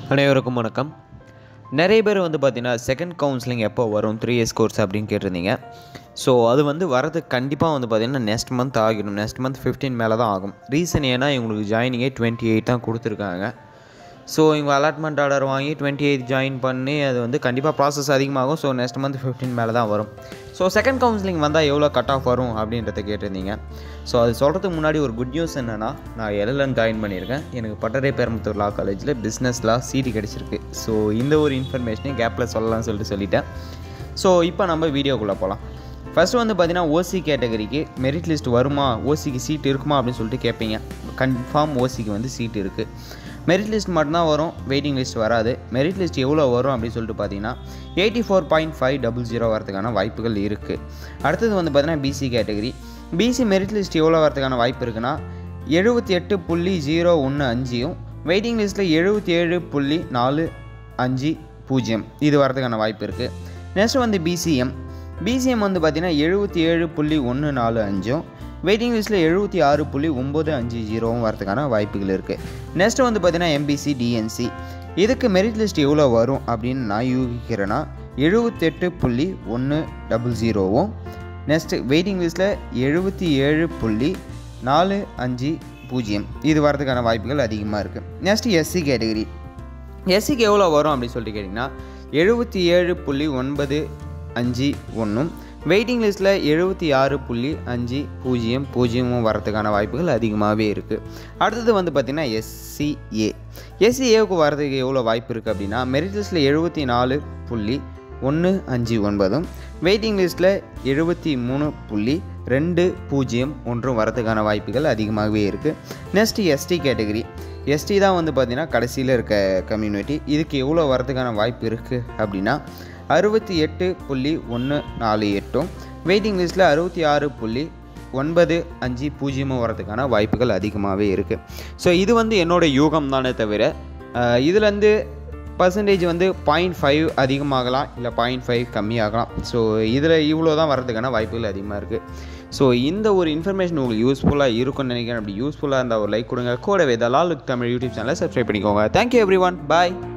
அனைவருக்கும் வணக்கம் நிறைய பேர் வந்து பார்த்தீங்கன்னா செகண்ட் கவுன்சிலிங் எப்போ வரும் த்ரீ இயர்ஸ் கோர்ஸ் அப்படின்னு கேட்டிருந்தீங்க ஸோ அது வந்து வரதுக்கு கண்டிப்பாக வந்து பார்த்தீங்கன்னா நெக்ஸ்ட் மந்த் ஆகிடும் நெக்ஸ்ட் மந்த் ஃபிஃப்டீன் மேலே தான் ஆகும் ரீசன் ஏன்னா இவங்களுக்கு ஜாயினிங்கே டுவெண்ட்டி எயிட் தான் கொடுத்துருக்காங்க ஸோ இவங்க அலாட்மெண்ட் ஆர்டர் வாங்கி டுவெண்ட்டி எயிட் ஜாயின் பண்ணி அது வந்து கண்டிப்பாக ப்ராசஸ் அதிகமாகும் ஸோ நெக்ஸ்ட் மந்த் ஃபிஃப்டீன் மேலே தான் வரும் ஸோ செகண்ட் கவுன்சிலிங் வந்தால் எவ்வளோ கட் ஆஃப் வரும் அப்படின்றத கேட்டிருந்தீங்க ஸோ அது சொல்கிறதுக்கு முன்னாடி ஒரு குட் நியூஸ் என்னென்னா நான் எல்எல்என் ஜாயின் பண்ணியிருக்கேன் எனக்கு பட்டறை பெரம்பத்தூர் லா காலேஜில் பிஸ்னஸ் லா சீட்டு கிடச்சிருக்கு ஸோ இந்த ஒரு இன்ஃபர்மேஷனையும் கேப்பில் சொல்லலாம்னு சொல்லிட்டு சொல்லிட்டேன் ஸோ இப்போ நம்ம வீடியோக்குள்ளே போகலாம் ஃபஸ்ட்டு வந்து பார்த்தீங்கன்னா ஓசி கேட்டகரிக்கு மெரிட் லிஸ்ட் வருமா ஓசிக்கு சீட் இருக்குமா அப்படின்னு சொல்லிட்டு கேட்பீங்க கன்ஃபார்ம் ஓசிக்கு வந்து சீட் இருக்குது மெரிட் லிஸ்ட் மட்டும்தான் வரும் வெயிட்டிங் லிஸ்ட் வராது மெரிட் லிஸ்ட் எவ்வளோ வரும் அப்படின்னு சொல்லிட்டு பார்த்தீங்கன்னா eighty four point five double zero வரதுக்கான வாய்ப்புகள் இருக்குது அடுத்தது வந்து பார்த்தீங்கன்னா BC category BC merit list எவ்வளோ வரதுக்கான வாய்ப்பு இருக்குன்னா எழுபத்தி எட்டு புள்ளி ஜீரோ ஒன்று அஞ்சையும் வெயிட்டிங் லிஸ்ட்டில் எழுபத்தி ஏழு புள்ளி நாலு அஞ்சு பூஜ்ஜியம் இது வரதுக்கான வாய்ப்பு இருக்குது நெக்ஸ்ட் வந்து பிசிஎம் பிசிஎம் வந்து பார்த்தீங்கன்னா எழுபத்தி ஏழு புள்ளி ஒன்று நாலு அஞ்சும் வெயிட்டிங் லிஸ்ட்டில் எழுபத்தி ஆறு புள்ளி ஒம்பது அஞ்சு ஜீரோவும் வரதுக்கான வாய்ப்புகள் இருக்குது நெக்ஸ்ட் வந்து பார்த்தீங்கன்னா எம்பிசி டிஎன்சி இதுக்கு மெரிட் லிஸ்ட் எவ்வளோ வரும் அப்படின்னு நான் யூகிக்கிறேன்னா எழுபத்தெட்டு புள்ளி ஒன்று டபுள் ஜீரோவும் நெக்ஸ்ட்டு வெயிட்டிங் லிஸ்ட்டில் எழுபத்தி ஏழு புள்ளி நாலு அஞ்சு பூஜ்ஜியம் இது வரதுக்கான வாய்ப்புகள் அதிகமாக இருக்குது நெக்ஸ்ட் எஸ்சி கேட்டகரி எஸ்சிக்கு எவ்வளோ வரும் அப்படின்னு சொல்லிட்டு கேட்டிங்கன்னா எழுபத்தி ஏழு புள்ளி ஒன்பது அஞ்சு ஒன்றும் வெயிட்டிங் லிஸ்ட்டில் எழுபத்தி ஆறு புள்ளி அஞ்சு பூஜ்ஜியம் பூஜ்ஜியமும் வரதுக்கான வாய்ப்புகள் அதிகமாகவே இருக்குது அடுத்தது வந்து பார்த்திங்கன்னா எஸ்சிஏ எஸ்சிஏவுக்கு வரதுக்கு எவ்வளோ வாய்ப்பு இருக்குது அப்படின்னா மெரிட் லிஸ்ட்டில் எழுபத்தி நாலு புள்ளி ஒன்று அஞ்சு ஒன்பதும் வெயிட்டிங் லிஸ்ட்டில் எழுபத்தி மூணு புள்ளி ரெண்டு பூஜ்ஜியம் ஒன்றும் வரதுக்கான வாய்ப்புகள் அதிகமாகவே இருக்குது நெக்ஸ்ட் எஸ்டி கேட்டகரி எஸ்டி தான் வந்து பார்த்திங்கன்னா கடைசியில் இருக்க கம்யூனிட்டி இதுக்கு எவ்வளோ வரதுக்கான வாய்ப்பு இருக்குது அப்படின்னா அறுபத்தி எட்டு புள்ளி ஒன்று நாலு எட்டும் வெயிட்டிங் லிஸ்ட்டில் அறுபத்தி ஆறு புள்ளி ஒன்பது அஞ்சு பூஜ்ஜியமும் வரதுக்கான வாய்ப்புகள் அதிகமாகவே இருக்குது ஸோ இது வந்து என்னோடய யூகம் தானே தவிர இதுலேருந்து பர்சன்டேஜ் வந்து பாயிண்ட் ஃபைவ் அதிகமாகலாம் இல்லை பாயிண்ட் ஃபைவ் கம்மியாகலாம் ஸோ இதில் இவ்வளோ தான் வரதுக்கான வாய்ப்புகள் அதிகமாக இருக்குது ஸோ இந்த ஒரு இன்ஃபர்மேஷன் உங்களுக்கு யூஸ்ஃபுல்லாக இருக்கும்னு நினைக்கிறேன் அப்படி யூஸ்ஃபுல்லாக இருந்தால் ஒரு லைக் கொடுங்க கூடவே தலால் தமிழ் யூடியூப் சேனலை சப்ஸ்கிரைப் பண்ணிக்கோங்க தேங்க்யூ எவ்ரி ஒன் பாய்